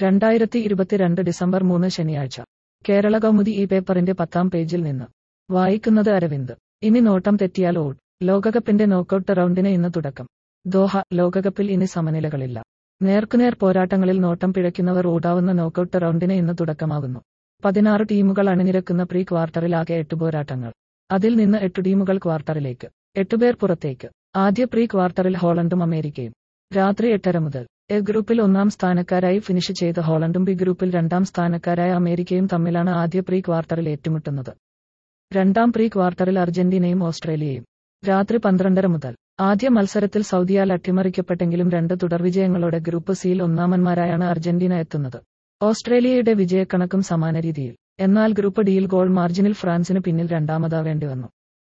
രണ്ടായിരത്തി ഇരുപത്തിരണ്ട് ഡിസംബർ മൂന്ന് ശനിയാഴ്ച കേരള കൗമുദി ഈ പേപ്പറിന്റെ പത്താം പേജിൽ നിന്ന് വായിക്കുന്നത് അരവിന്ദ് ഇനി നോട്ടം തെറ്റിയാൽ ഓട് ലോകകപ്പിന്റെ നോക്കൌട്ട് റൗണ്ടിന് ഇന്ന് തുടക്കം ദോഹ ലോകകപ്പിൽ ഇനി സമനിലകളില്ല നേർക്കുനേർ പോരാട്ടങ്ങളിൽ നോട്ടം പിഴയ്ക്കുന്നവർ ഓടാവുന്ന നോക്കൌട്ട് റൗണ്ടിന് ഇന്ന് തുടക്കമാകുന്നു പതിനാറ് ടീമുകൾ അണിനിരക്കുന്ന പ്രീ ക്വാർട്ടറിൽ ആകെ എട്ട് പോരാട്ടങ്ങൾ അതിൽ നിന്ന് എട്ട് ടീമുകൾ ക്വാർട്ടറിലേക്ക് എട്ടുപേർ പുറത്തേക്ക് ആദ്യ പ്രീ ക്വാർട്ടറിൽ ഹോളണ്ടും അമേരിക്കയും രാത്രി എട്ടര മുതൽ എ ഗ്രൂപ്പിൽ ഒന്നാം സ്ഥാനക്കാരായി ഫിനിഷ് ചെയ്ത ഹോളണ്ടും ബി ഗ്രൂപ്പിൽ രണ്ടാം സ്ഥാനക്കാരായ അമേരിക്കയും തമ്മിലാണ് ആദ്യ പ്രീ ക്വാർട്ടറിൽ ഏറ്റുമുട്ടുന്നത് രണ്ടാം പ്രീ ക്വാർട്ടറിൽ അർജന്റീനയും ഓസ്ട്രേലിയയും രാത്രി പന്ത്രണ്ടര മുതൽ ആദ്യ മത്സരത്തിൽ സൗദിയാൽ അട്ടിമറിക്കപ്പെട്ടെങ്കിലും രണ്ട് തുടർവിജയങ്ങളോടെ ഗ്രൂപ്പ് സിയിൽ ഒന്നാമന്മാരായാണ് അർജന്റീന എത്തുന്നത് ഓസ്ട്രേലിയയുടെ വിജയക്കണക്കും സമാന രീതിയിൽ എന്നാൽ ഗ്രൂപ്പ് ഡിയിൽ ഗോൾ മാർജിനിൽ ഫ്രാൻസിന് പിന്നിൽ രണ്ടാമതാവേണ്ടി വന്നു